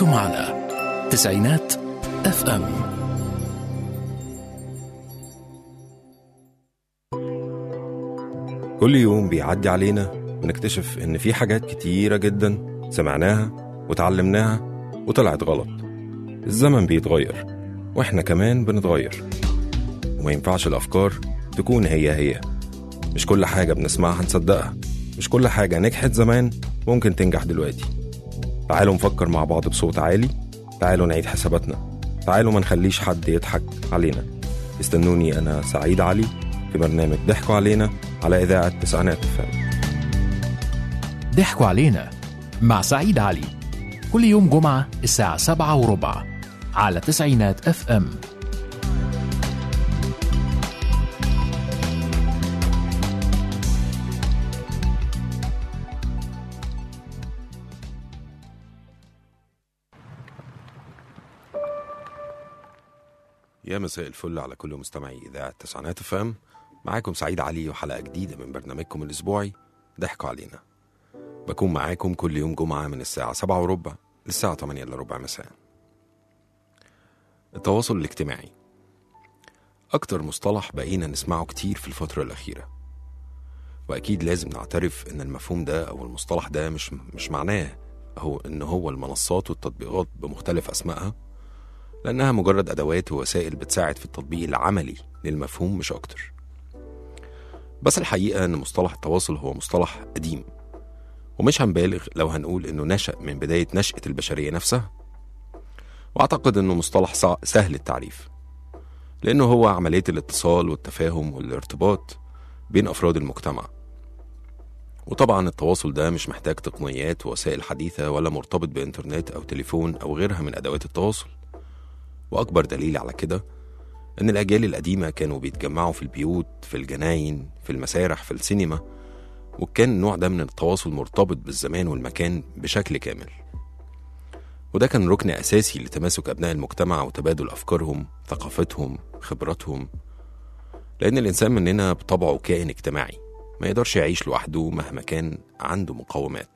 أنتم على تسعينات اف ام كل يوم بيعدي علينا ونكتشف إن في حاجات كتيرة جدا سمعناها وتعلمناها وطلعت غلط الزمن بيتغير وإحنا كمان بنتغير وما ينفعش الأفكار تكون هي هي مش كل حاجة بنسمعها نصدقها مش كل حاجة نجحت زمان ممكن تنجح دلوقتي تعالوا نفكر مع بعض بصوت عالي تعالوا نعيد حساباتنا تعالوا ما نخليش حد يضحك علينا استنوني أنا سعيد علي في برنامج ضحكوا علينا على إذاعة تسعينات الفم ضحكوا علينا مع سعيد علي كل يوم جمعة الساعة سبعة وربع على تسعينات اف ام يا مساء الفل على كل مستمعي إذاعة تسعينات الفم معاكم سعيد علي وحلقة جديدة من برنامجكم الأسبوعي ضحكوا علينا بكون معاكم كل يوم جمعة من الساعة سبعة وربع للساعة 8 إلا ربع مساء التواصل الاجتماعي أكتر مصطلح بقينا نسمعه كتير في الفترة الأخيرة وأكيد لازم نعترف إن المفهوم ده أو المصطلح ده مش مش معناه هو إن هو المنصات والتطبيقات بمختلف أسمائها لأنها مجرد أدوات ووسائل بتساعد في التطبيق العملي للمفهوم مش أكتر بس الحقيقة إن مصطلح التواصل هو مصطلح قديم ومش هنبالغ لو هنقول إنه نشأ من بداية نشأة البشرية نفسها وأعتقد إنه مصطلح صع- سهل التعريف لأنه هو عملية الاتصال والتفاهم والارتباط بين أفراد المجتمع وطبعا التواصل ده مش محتاج تقنيات ووسائل حديثة ولا مرتبط بإنترنت أو تليفون أو غيرها من أدوات التواصل وأكبر دليل على كده إن الأجيال القديمة كانوا بيتجمعوا في البيوت في الجناين في المسارح في السينما وكان النوع ده من التواصل مرتبط بالزمان والمكان بشكل كامل وده كان ركن أساسي لتماسك أبناء المجتمع وتبادل أفكارهم ثقافتهم خبراتهم لأن الإنسان مننا بطبعه كائن اجتماعي ما يقدرش يعيش لوحده مهما كان عنده مقومات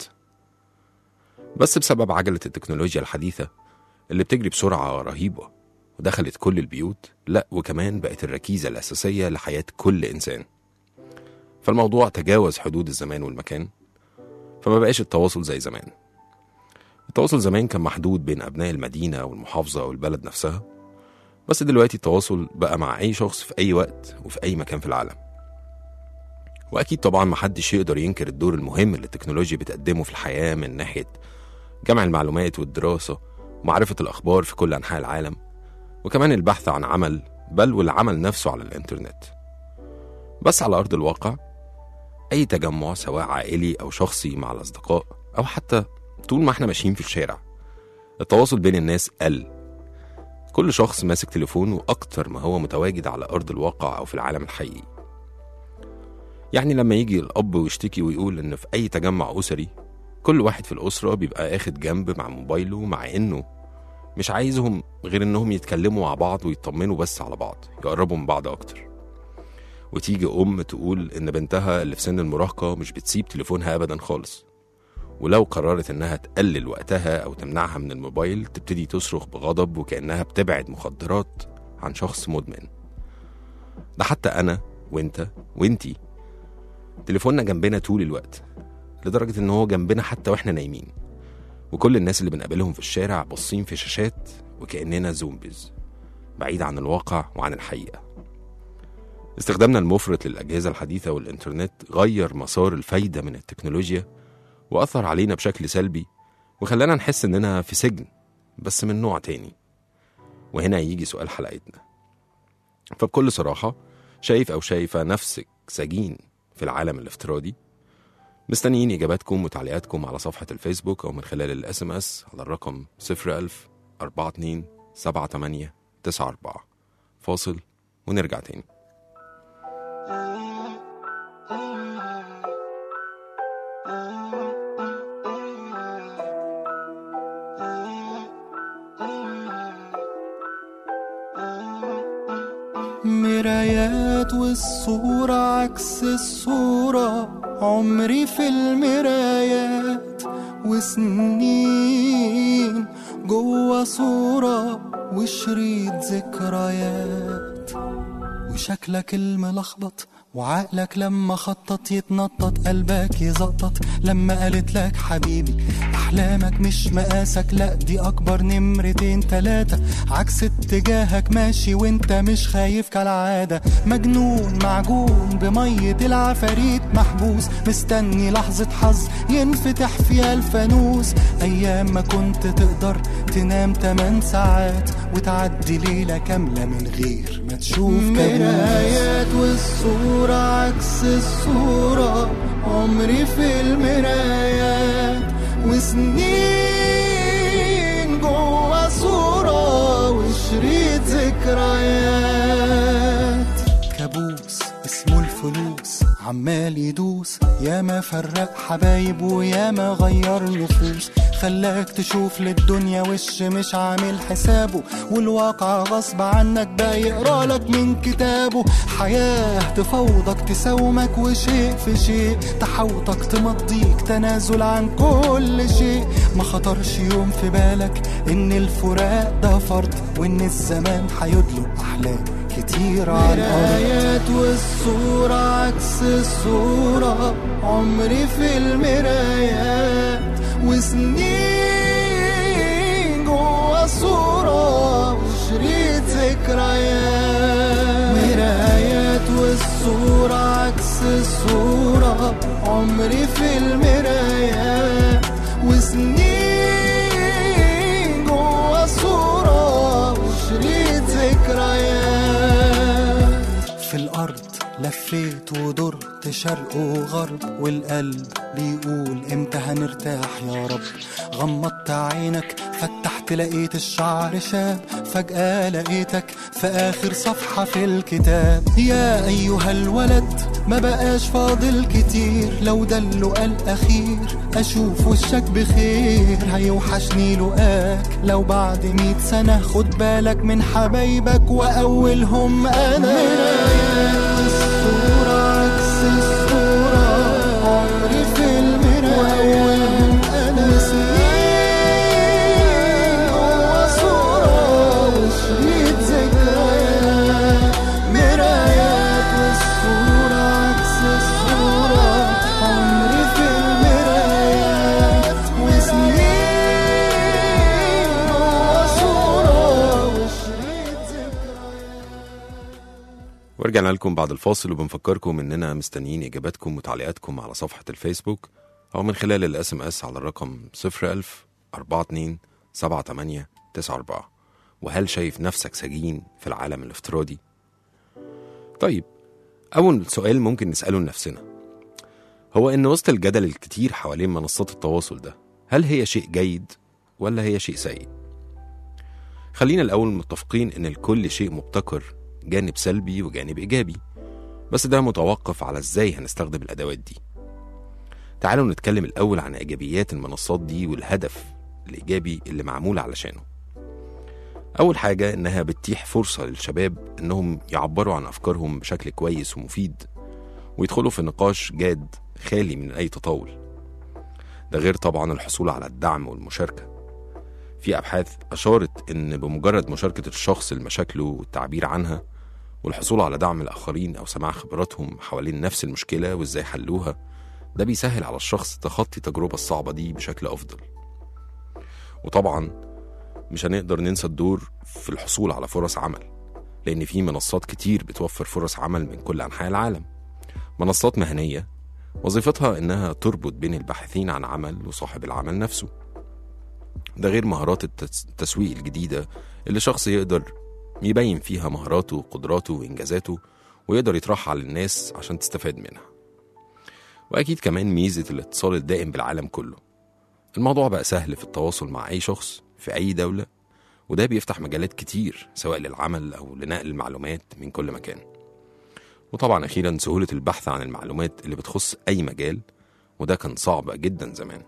بس بسبب عجلة التكنولوجيا الحديثة اللي بتجري بسرعة رهيبة ودخلت كل البيوت لا وكمان بقت الركيزة الأساسية لحياة كل إنسان فالموضوع تجاوز حدود الزمان والمكان فما بقاش التواصل زي زمان التواصل زمان كان محدود بين أبناء المدينة والمحافظة والبلد نفسها بس دلوقتي التواصل بقى مع أي شخص في أي وقت وفي أي مكان في العالم وأكيد طبعا محدش يقدر ينكر الدور المهم اللي التكنولوجيا بتقدمه في الحياة من ناحية جمع المعلومات والدراسة ومعرفة الأخبار في كل أنحاء العالم وكمان البحث عن عمل بل والعمل نفسه على الإنترنت بس على أرض الواقع أي تجمع سواء عائلي أو شخصي مع الأصدقاء أو حتى طول ما احنا ماشيين في الشارع التواصل بين الناس قل كل شخص ماسك تليفونه أكتر ما هو متواجد على أرض الواقع أو في العالم الحقيقي يعني لما يجي الأب ويشتكي ويقول إن في أي تجمع أسري كل واحد في الأسرة بيبقى آخد جنب مع موبايله مع إنه مش عايزهم غير إنهم يتكلموا مع بعض ويطمنوا بس على بعض يقربوا من بعض أكتر وتيجي أم تقول إن بنتها اللي في سن المراهقة مش بتسيب تليفونها أبدا خالص ولو قررت إنها تقلل وقتها أو تمنعها من الموبايل تبتدي تصرخ بغضب وكأنها بتبعد مخدرات عن شخص مدمن ده حتى أنا وإنت وإنتي تليفوننا جنبنا طول الوقت لدرجة إن هو جنبنا حتى وإحنا نايمين وكل الناس اللي بنقابلهم في الشارع باصين في شاشات وكأننا زومبيز بعيد عن الواقع وعن الحقيقة استخدامنا المفرط للأجهزة الحديثة والإنترنت غير مسار الفايدة من التكنولوجيا وأثر علينا بشكل سلبي وخلانا نحس إننا في سجن بس من نوع تاني وهنا يجي سؤال حلقتنا فبكل صراحة شايف أو شايفة نفسك سجين في العالم الافتراضي مستنيين إجاباتكم وتعليقاتكم على صفحة الفيسبوك أو من خلال الاس ام اس على الرقم 01000 42 78 94 فاصل ونرجع تاني مرايات والصورة عكس الصورة عمري في المرايات وسنين جوا صورة وشريط ذكريات وشكلك الملخبط وعقلك لما خطط يتنطط قلبك يزقطط لما قالت لك حبيبي احلامك مش مقاسك لا دي اكبر نمرتين تلاتة عكس اتجاهك ماشي وانت مش خايف كالعادة مجنون معجون بمية العفاريت محبوس مستني لحظة حظ ينفتح فيها الفانوس ايام ما كنت تقدر تنام 8 ساعات وتعدي ليلة كاملة من غير ما تشوف مرايات والصورة عكس الصورة عمري في المرايات وسنين جوا صورة وشريط ذكريات كابوس اسمه الفلوس عمال يدوس ياما فرق حبايب وياما غير نفوس خلاك تشوف للدنيا وش مش عامل حسابه والواقع غصب عنك بقى يقرا لك من كتابه حياة تفوضك تساومك وشيء في شيء تحوطك تمضيك تنازل عن كل شيء ما خطرش يوم في بالك ان الفراق ده فرض وان الزمان هيدلق احلام كتير على الأرض والصورة عكس الصورة عمري في المرايات وسنين جوا صورة وشريط ذكريات مرايات والصورة عكس الصورة عمري في المرايات وسنين جوا صورة وشريط ذكريات في الأرض لفيت ودرت شرق وغرب والقلب بيقول امتى هنرتاح يا رب غمضت عينك فتحت لقيت الشعر شاب فجأة لقيتك في آخر صفحة في الكتاب يا أيها الولد ما بقاش فاضل كتير لو ده اللقاء الأخير أشوف وشك بخير هيوحشني لقاك لو بعد مية سنة خد بالك من حبايبك وأولهم أنا الصورة عكس الصورة عمري في المراية وأولهم أنا وسنين جوا صورة وشريط ذكريات مرايات والصورة عكس الصورة عمري في المرايات وسنين جوا صورة وشريط ذكريات ورجعنا لكم بعد الفاصل وبنفكركم اننا مستنيين اجاباتكم وتعليقاتكم على صفحه الفيسبوك او من خلال الاس ام اس على الرقم 01000 42 78 94 وهل شايف نفسك سجين في العالم الافتراضي؟ طيب أول سؤال ممكن نسأله لنفسنا هو إن وسط الجدل الكتير حوالين منصات التواصل ده هل هي شيء جيد ولا هي شيء سيء؟ خلينا الأول متفقين إن لكل شيء مبتكر جانب سلبي وجانب إيجابي بس ده متوقف على إزاي هنستخدم الأدوات دي تعالوا نتكلم الأول عن إيجابيات المنصات دي والهدف الإيجابي اللي معمول علشانه أول حاجة إنها بتتيح فرصة للشباب إنهم يعبروا عن أفكارهم بشكل كويس ومفيد ويدخلوا في نقاش جاد خالي من أي تطاول ده غير طبعا الحصول على الدعم والمشاركة في أبحاث أشارت إن بمجرد مشاركة الشخص لمشاكله والتعبير عنها والحصول على دعم الآخرين أو سماع خبراتهم حوالين نفس المشكلة وإزاي حلوها ده بيسهل على الشخص تخطي التجربة الصعبة دي بشكل أفضل وطبعا مش هنقدر ننسى الدور في الحصول على فرص عمل لأن في منصات كتير بتوفر فرص عمل من كل أنحاء العالم منصات مهنية وظيفتها إنها تربط بين الباحثين عن عمل وصاحب العمل نفسه ده غير مهارات التس- التسويق الجديدة اللي شخص يقدر يبين فيها مهاراته وقدراته وإنجازاته ويقدر يطرحها على الناس عشان تستفاد منها وأكيد كمان ميزة الاتصال الدائم بالعالم كله الموضوع بقى سهل في التواصل مع أي شخص في أي دولة وده بيفتح مجالات كتير سواء للعمل أو لنقل المعلومات من كل مكان وطبعا أخيرا سهولة البحث عن المعلومات اللي بتخص أي مجال وده كان صعب جدا زمان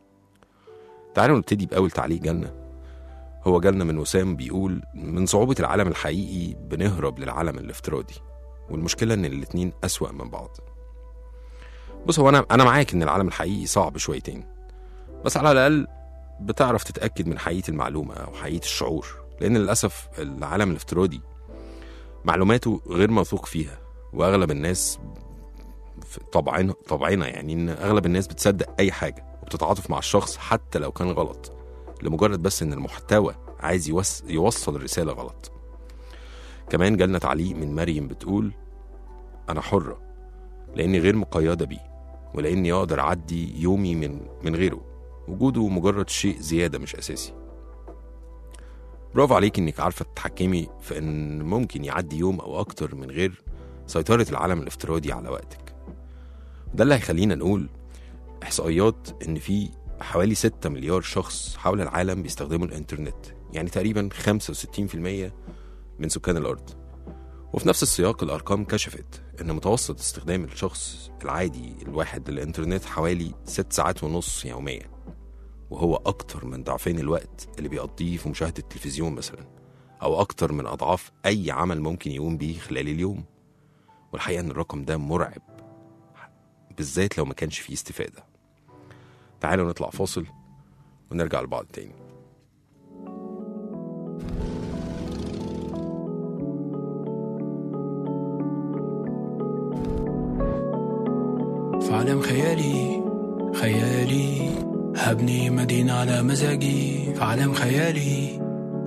تعالوا نبتدي بأول تعليق جالنا هو جالنا من وسام بيقول من صعوبة العالم الحقيقي بنهرب للعالم الافتراضي والمشكلة إن الاتنين أسوأ من بعض بص هو أنا أنا معاك إن العالم الحقيقي صعب شويتين بس على الأقل بتعرف تتأكد من حقيقة المعلومة أو حقيقة الشعور لأن للأسف العالم الافتراضي معلوماته غير موثوق فيها وأغلب الناس في طبعنا طبعنا يعني إن أغلب الناس بتصدق أي حاجة وبتتعاطف مع الشخص حتى لو كان غلط لمجرد بس إن المحتوى عايز يوص... يوصل الرسالة غلط كمان جالنا تعليق من مريم بتقول أنا حرة لأني غير مقيدة بيه ولأني أقدر أعدي يومي من من غيره وجوده مجرد شيء زيادة مش أساسي برافو عليك إنك عارفة تتحكمي في إن ممكن يعدي يوم أو أكتر من غير سيطرة العالم الافتراضي على وقتك ده اللي هيخلينا نقول إحصائيات إن في حوالي 6 مليار شخص حول العالم بيستخدموا الإنترنت يعني تقريبا 65% من سكان الأرض وفي نفس السياق الأرقام كشفت إن متوسط استخدام الشخص العادي الواحد للإنترنت حوالي ست ساعات ونص يوميا وهو أكتر من ضعفين الوقت اللي بيقضيه في مشاهدة التلفزيون مثلا أو أكتر من أضعاف أي عمل ممكن يقوم بيه خلال اليوم والحقيقة إن الرقم ده مرعب بالذات لو ما كانش فيه استفادة تعالوا نطلع فاصل ونرجع لبعض تاني في عالم خيالي خيالي هبني مدينة على مزاجي في عالم خيالي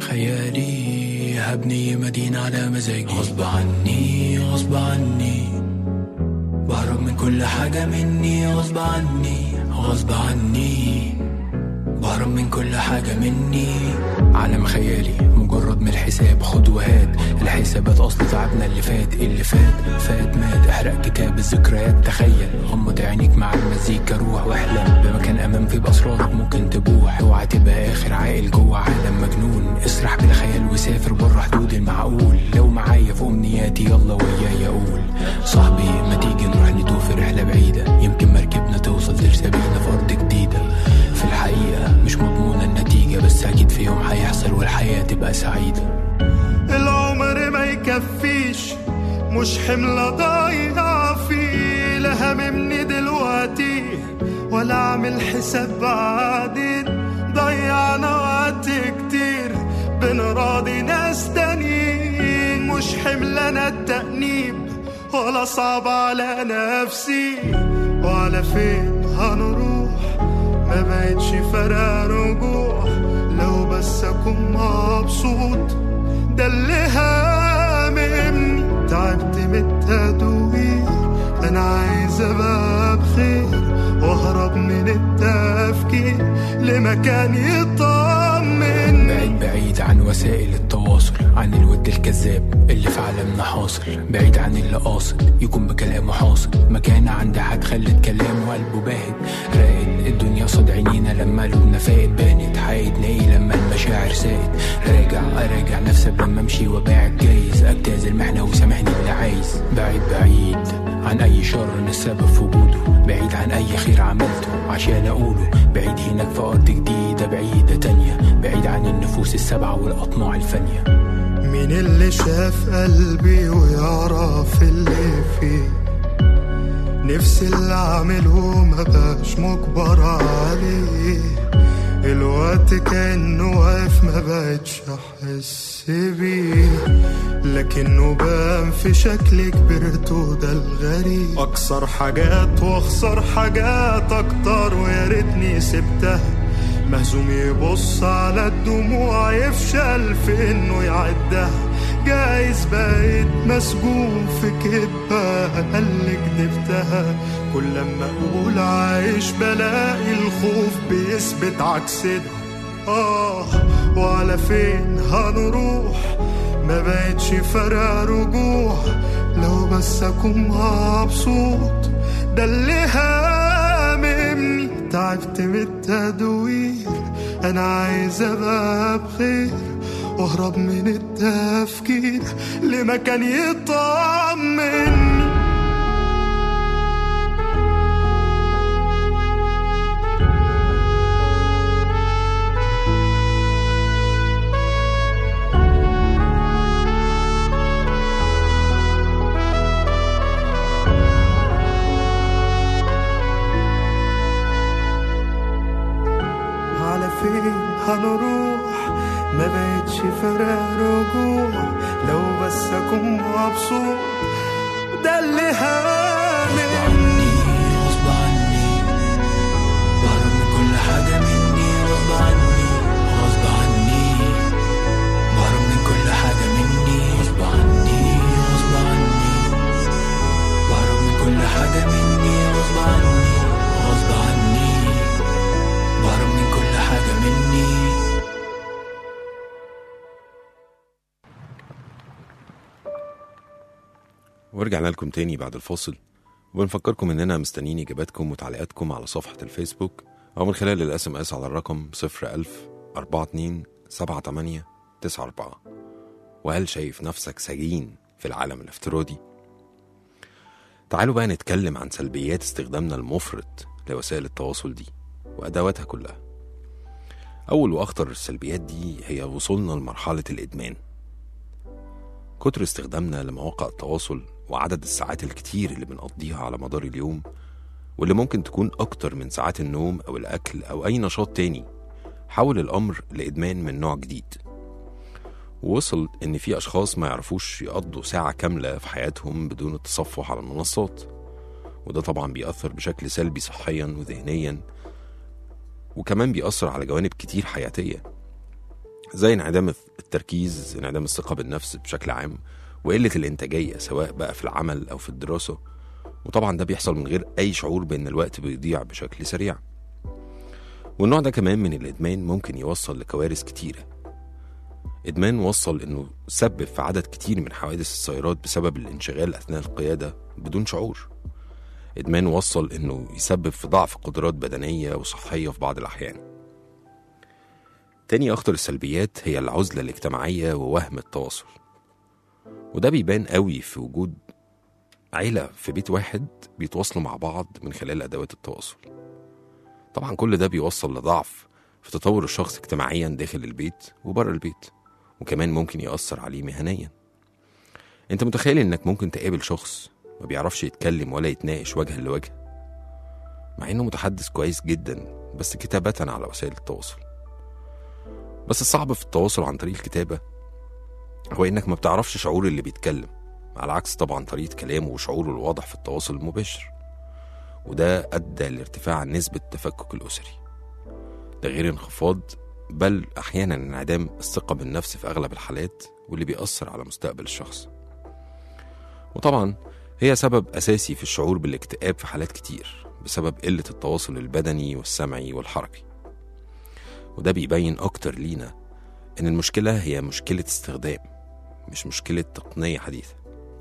خيالي هبني مدينة على مزاجي غصب عني غصب عني بهرب من كل حاجة مني غصب عني غصب عني بهرب من كل حاجة مني عالم خيالي مجرد من الحساب خد وهات الحسابات أصل تعبنا اللي فات اللي فات فات مات احرق كتاب الذكريات تخيل غمض عينيك مع المزيكا روح واحلم بمكان أمان فيه بأسرارك ممكن تبوح اوعى تبقى آخر عاقل جوه عالم مجنون اسرح بالخيال وسافر بره حدود المعقول لو معايا في أمنياتي يلا وياي أقول صاحبي ما تيجي نروح نتوه في رحلة بعيدة يمكن مركبنا توصل ترسبينا في أرض جديدة في الحقيقة مش مضمونة النتيجة بس أكيد في يوم هيحصل والحياة تبقى سعيدة العمر ما يكفيش مش حمل ضايع فيه لا هممني دلوقتي ولا اعمل حساب بعدين ضيعنا وقت كتير بنراضي ناس تانيين مش حمل انا التأنيب ولا صعب على نفسي وعلى فين هنروح ما بقتش فارقة رجوع لو بس اكون مبسوط ده اللي هاممني تعبت من التدوير انا عايز ابقى بخير واهرب من التفكير لمكان يطمن بعيد بعيد عن وسائل التواصل عن الود الكذاب اللي في عالمنا حاصل بعيد عن اللي قاصد يكون بكلامه حاصل مكانة عند حد خلت كلامه قلبه باهت راقد الدنيا صد عينينا لما قلوبنا فاقت بانت حايدنا ايه لما المشاعر ساقت راجع اراجع نفسي قبل ما امشي واباعد جايز اجتاز المحنة وسامحني اللي عايز بعيد بعيد عن اي شر إن السبب في وجوده بعيد عن اي خير عملته عشان اقوله بعيد هناك في ارض جديدة بعيدة تانية بعيد عن النفوس السبعة والاطماع الفانية مين اللي شاف قلبي ويعرف اللي فيه نفسي اللي اعمله ما بقاش مجبر عليه الوقت كأنه واقف ما بقتش احس بيه لكنه بان في شكل كبرت وده الغريب اكسر حاجات واخسر حاجات اكتر ويا ريتني سبتها مهزوم يبص على الدموع يفشل في انه يعدها جايز بقيت مسجون في كدبة اللي كدبتها كل لما اقول عايش بلاقي الخوف بيثبت عكس ده اه وعلى فين هنروح ما بقتش فارقة رجوع لو بس اكون مبسوط ده اللي هاممني تعبت من التدوير انا عايز ابقى بخير واهرب من التفكير لمكان يطمني هنروح ما بقتش فارق رجوع لو بس اكون مبسوط ده اللي هامني غصب عني بهرب من كل حاجة مني غصب عني غصب عني بهرب من كل حاجة مني غصب عني غصب عني بهرب من كل حاجة مني غصب عني غصب عني بهرب من كل حاجة مني ورجعنا لكم تاني بعد الفاصل وبنفكركم اننا مستنيين اجاباتكم وتعليقاتكم على صفحة الفيسبوك او من خلال الاس ام اس على الرقم 01000 42 78 94 وهل شايف نفسك سجين في العالم الافتراضي؟ تعالوا بقى نتكلم عن سلبيات استخدامنا المفرط لوسائل التواصل دي وادواتها كلها اول واخطر السلبيات دي هي وصولنا لمرحلة الادمان كتر استخدامنا لمواقع التواصل وعدد الساعات الكتير اللي بنقضيها على مدار اليوم واللي ممكن تكون أكتر من ساعات النوم أو الأكل أو أي نشاط تاني حول الأمر لإدمان من نوع جديد ووصل إن في أشخاص ما يعرفوش يقضوا ساعة كاملة في حياتهم بدون التصفح على المنصات وده طبعا بيأثر بشكل سلبي صحيا وذهنيا وكمان بيأثر على جوانب كتير حياتية زي انعدام التركيز انعدام الثقة بالنفس بشكل عام وقلة الإنتاجية سواء بقى في العمل أو في الدراسة وطبعا ده بيحصل من غير أي شعور بأن الوقت بيضيع بشكل سريع والنوع ده كمان من الإدمان ممكن يوصل لكوارث كتيرة إدمان وصل إنه سبب في عدد كتير من حوادث السيارات بسبب الانشغال أثناء القيادة بدون شعور إدمان وصل إنه يسبب في ضعف قدرات بدنية وصحية في بعض الأحيان تاني أخطر السلبيات هي العزلة الاجتماعية ووهم التواصل وده بيبان قوي في وجود عيلة في بيت واحد بيتواصلوا مع بعض من خلال أدوات التواصل طبعا كل ده بيوصل لضعف في تطور الشخص اجتماعيا داخل البيت وبره البيت وكمان ممكن يأثر عليه مهنيا انت متخيل انك ممكن تقابل شخص ما بيعرفش يتكلم ولا يتناقش وجها لوجه مع انه متحدث كويس جدا بس كتابة على وسائل التواصل بس الصعب في التواصل عن طريق الكتابة هو إنك ما بتعرفش شعور اللي بيتكلم على عكس طبعا طريقة كلامه وشعوره الواضح في التواصل المباشر وده أدى لارتفاع نسبة التفكك الأسري ده غير انخفاض بل أحيانا انعدام الثقة بالنفس في أغلب الحالات واللي بيأثر على مستقبل الشخص وطبعا هي سبب أساسي في الشعور بالاكتئاب في حالات كتير بسبب قلة التواصل البدني والسمعي والحركي وده بيبين أكتر لينا إن المشكلة هي مشكلة استخدام مش مشكلة تقنية حديثة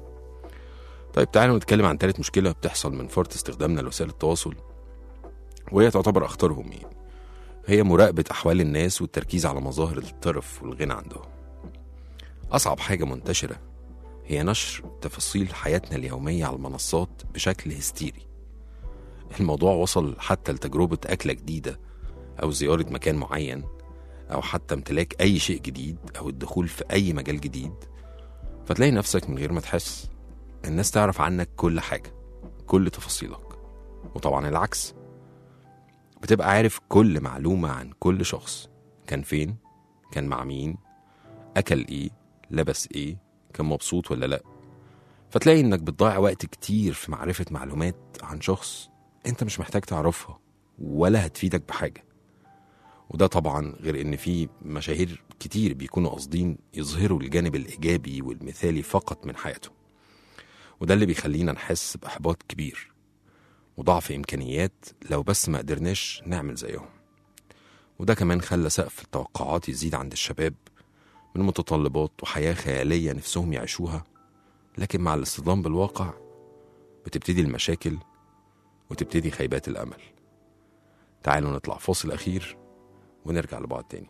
طيب تعالوا نتكلم عن تالت مشكلة بتحصل من فرط استخدامنا لوسائل التواصل وهي تعتبر أخطرهم يعني هي مراقبة أحوال الناس والتركيز على مظاهر الطرف والغنى عندهم أصعب حاجة منتشرة هي نشر تفاصيل حياتنا اليومية على المنصات بشكل هستيري الموضوع وصل حتى لتجربة أكلة جديدة أو زيارة مكان معين أو حتى امتلاك أي شيء جديد أو الدخول في أي مجال جديد فتلاقي نفسك من غير ما تحس الناس تعرف عنك كل حاجة كل تفاصيلك وطبعا العكس بتبقى عارف كل معلومة عن كل شخص كان فين كان مع مين أكل إيه لبس إيه كان مبسوط ولا لأ فتلاقي إنك بتضيع وقت كتير في معرفة معلومات عن شخص أنت مش محتاج تعرفها ولا هتفيدك بحاجة وده طبعا غير ان في مشاهير كتير بيكونوا قاصدين يظهروا الجانب الايجابي والمثالي فقط من حياتهم وده اللي بيخلينا نحس باحباط كبير وضعف امكانيات لو بس ما قدرناش نعمل زيهم وده كمان خلى سقف التوقعات يزيد عند الشباب من متطلبات وحياة خيالية نفسهم يعيشوها لكن مع الاصطدام بالواقع بتبتدي المشاكل وتبتدي خيبات الأمل تعالوا نطلع فاصل أخير ونرجع لبعض تاني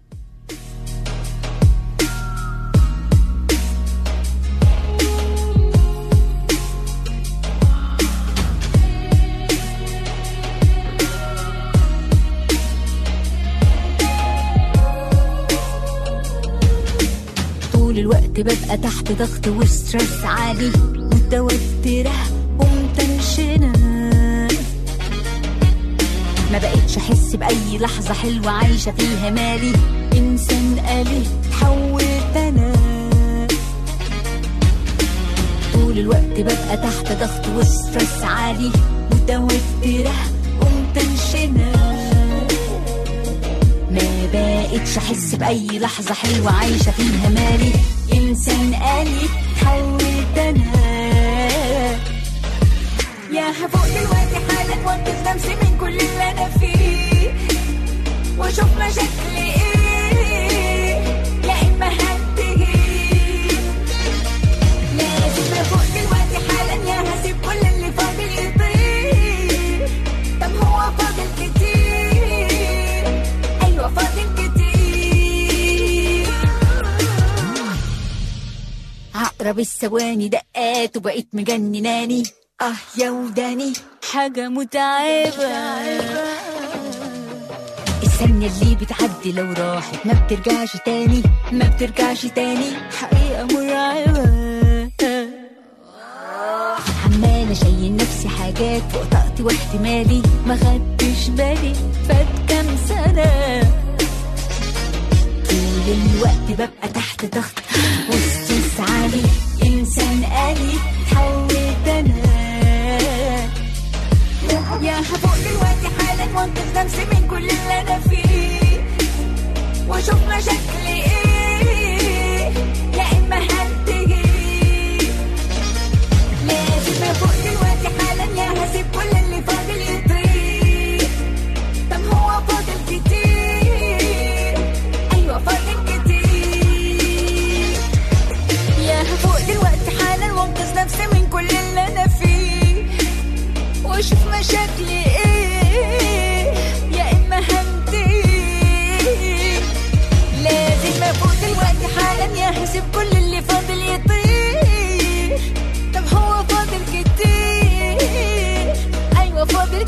طول الوقت ببقى تحت ضغط وستريس عالي متوترة ومتنشنة ما بقتش احس باي لحظه حلوه عايشه فيها مالي انسان آلي اتحولت انا طول الوقت ببقى تحت ضغط وستريس عالي متوترة ومتنشنة ما بقتش احس باي لحظة حلوة عايشة فيها مالي انسان آلي اتحولت انا يا هفوق دلوقتي حالا وانقذ نفسي من كل اللي انا فيه واشوف مشاكلي ايه يا اما هنتهي لازم افوق دلوقتي حالا يا هسيب كل اللي فاضل يطير طب هو فاضل كتير ايوه فاضل كتير عقرب الثواني دقات وبقيت مجنناني اه يا وداني حاجة متعبة الثانية اللي بتعدي لو راحت ما بترجعش تاني ما بترجعش تاني حقيقة مرعبة عمالة شايل نفسي حاجات فوق طاقتي واحتمالي ما خدتش بالي فات كام سنة طول الوقت ببقى تحت ضغط وستريس عالي انسان آلي اتحولت انا يا هفوق دلوقتي حالا وانقذ نفسي من كل اللي انا فيه واشوف مشاكلي ايه يا اما هنتهي لازم افوق دلوقتي حالا يا هسيب كل اللي فاضل يطير طب هو فاضل كتير ايوه فاضل كتير يا هفوق دلوقتي حالا وانقذ نفسي من كل اللي انا فيه واشوف مشاكلي ايه يا اما هنتهي لازم افوق دلوقتي حالا يا هسيب كل اللي فاضل يطير طب هو فاضل كتير ايوه فاضل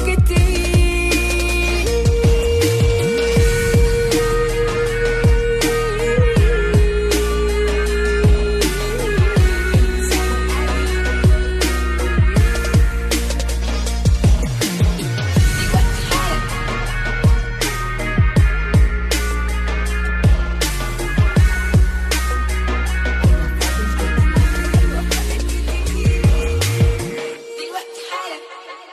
كتير دلوقتي حالا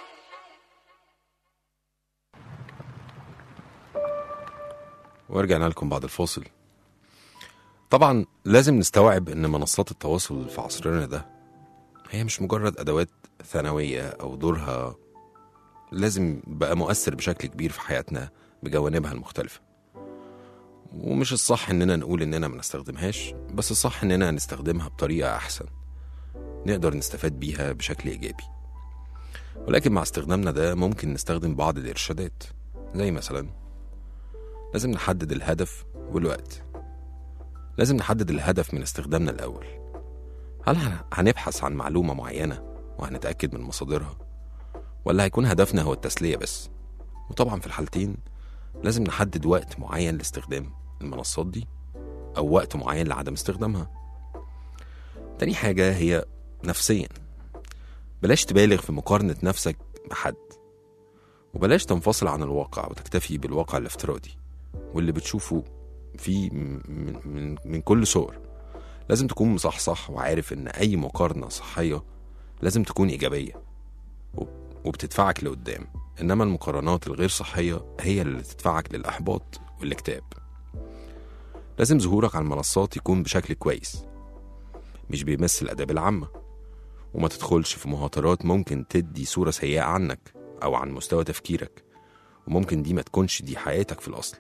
ورجعنا لكم بعد الفاصل طبعا لازم نستوعب ان منصات التواصل في عصرنا ده هي مش مجرد ادوات ثانويه او دورها لازم بقى مؤثر بشكل كبير في حياتنا بجوانبها المختلفه ومش الصح اننا نقول اننا ما نستخدمهاش بس الصح اننا نستخدمها بطريقه احسن نقدر نستفاد بيها بشكل ايجابي ولكن مع استخدامنا ده ممكن نستخدم بعض الارشادات زي مثلا لازم نحدد الهدف والوقت لازم نحدد الهدف من استخدامنا الأول هل هن- هنبحث عن معلومة معينة وهنتأكد من مصادرها ولا هيكون هدفنا هو التسلية بس وطبعا في الحالتين لازم نحدد وقت معين لاستخدام المنصات دي أو وقت معين لعدم استخدامها تاني حاجة هي نفسيا بلاش تبالغ في مقارنة نفسك بحد وبلاش تنفصل عن الواقع وتكتفي بالواقع الافتراضي واللي بتشوفه فيه من, من, من كل صور لازم تكون مصحصح وعارف ان اي مقارنة صحية لازم تكون ايجابية وب- وبتدفعك لقدام انما المقارنات الغير صحية هي اللي تدفعك للاحباط والاكتئاب لازم ظهورك على المنصات يكون بشكل كويس مش بيمس الاداب العامة وما تدخلش في مهاترات ممكن تدي صورة سيئة عنك أو عن مستوى تفكيرك وممكن دي ما تكونش دي حياتك في الأصل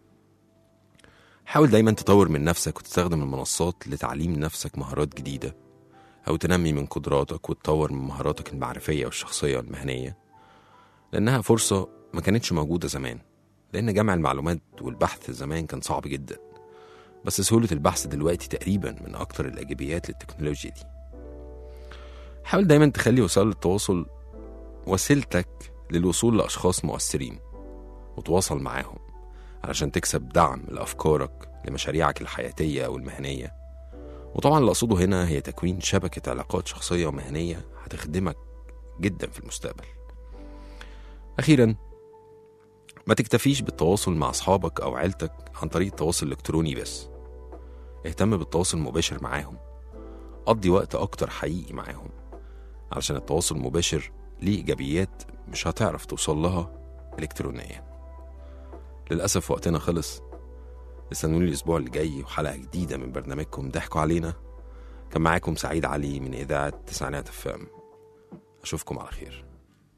حاول دايما تطور من نفسك وتستخدم المنصات لتعليم نفسك مهارات جديدة أو تنمي من قدراتك وتطور من مهاراتك المعرفية والشخصية والمهنية لأنها فرصة ما كانتش موجودة زمان لأن جمع المعلومات والبحث زمان كان صعب جدا بس سهولة البحث دلوقتي تقريبا من أكتر الإيجابيات للتكنولوجيا دي حاول دايما تخلي وسائل التواصل وسيلتك للوصول لأشخاص مؤثرين وتواصل معاهم علشان تكسب دعم لأفكارك لمشاريعك الحياتية أو المهنية وطبعا اللي أقصده هنا هي تكوين شبكة علاقات شخصية ومهنية هتخدمك جدا في المستقبل أخيرا ما تكتفيش بالتواصل مع أصحابك أو عيلتك عن طريق التواصل الإلكتروني بس اهتم بالتواصل المباشر معاهم قضي وقت أكتر حقيقي معاهم علشان التواصل المباشر ليه إيجابيات مش هتعرف توصل لها إلكترونيا للأسف وقتنا خلص استنوني الأسبوع اللي جاي وحلقة جديدة من برنامجكم ضحكوا علينا كان معاكم سعيد علي من إذاعة تسعينات أفام أشوفكم على خير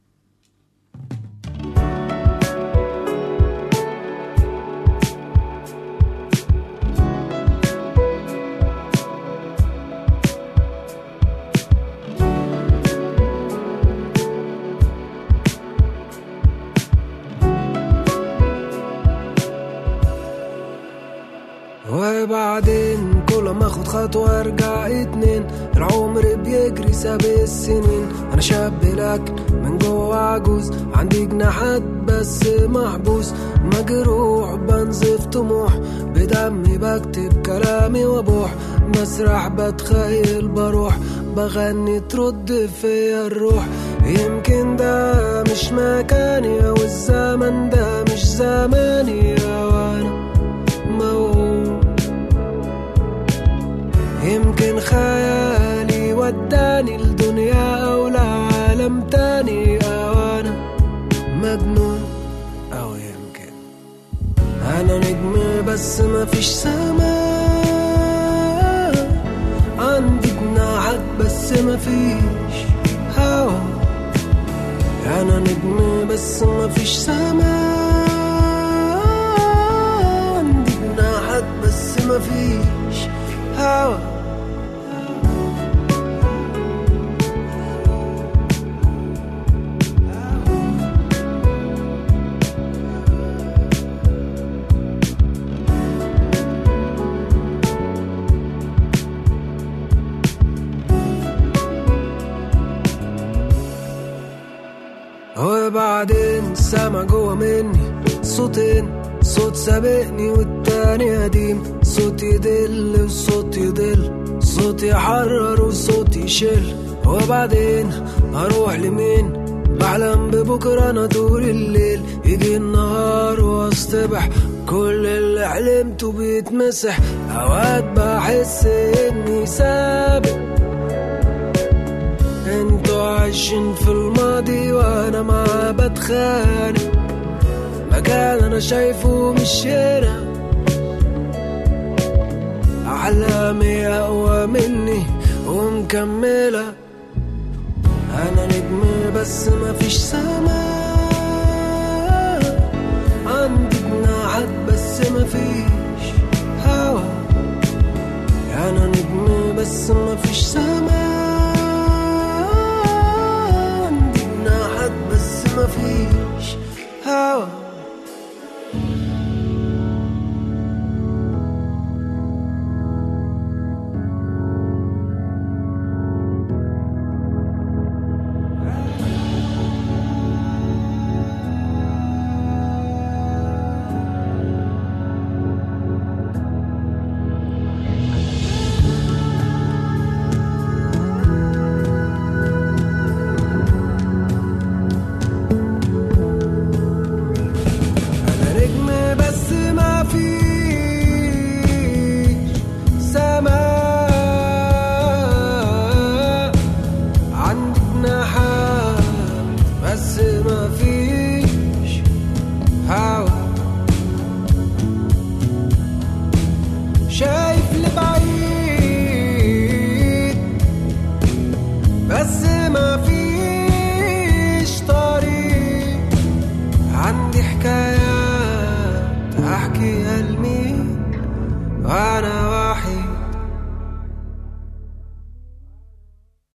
وبعدين كل ما اخد خطوة ارجع اتنين العمر بيجري ساب السنين انا شاب لكن من جوه عجوز عندي جناحات بس محبوس مجروح بنزف طموح بدمي بكتب كلامي وابوح بسرح بتخيل بروح بغني ترد فيا الروح يمكن ده مش مكاني او الزمن ده مش زماني وانا موهوم يمكن خيالي وداني لدنيا أو لعالم تاني أو أنا مجنون أو يمكن أنا نجم بس ما فيش سماء عندي جناحات بس ما فيش هوا أنا نجم بس ما فيش سماء عندي جناحات بس ما فيش هوا وبعدين سما جوه مني صوتين صوت سابقني والتاني قديم صوت يدل وصوت يضل صوت يحرر وصوت يشل وبعدين اروح لمين بحلم ببكرة انا طول الليل يجي النهار واصطبح كل اللي حلمته بيتمسح اوقات بحس اني سابق انتوا عايشين في الماضي وانا معاه بتخانق مكان انا شايفه مش هنا احلامي اقوى مني ومكمله انا نجم بس ما فيش سماء عندي جناحات بس ما فيش هوا انا نجم بس ما فيش سماء عندي جناحات بس ما فيش هوا أنا نجم بس ما فيش سماء عندي جناحات بس ما فيش هوا شايف لبعيد بس ما فيش طريق عندي حكايات احكيها لمين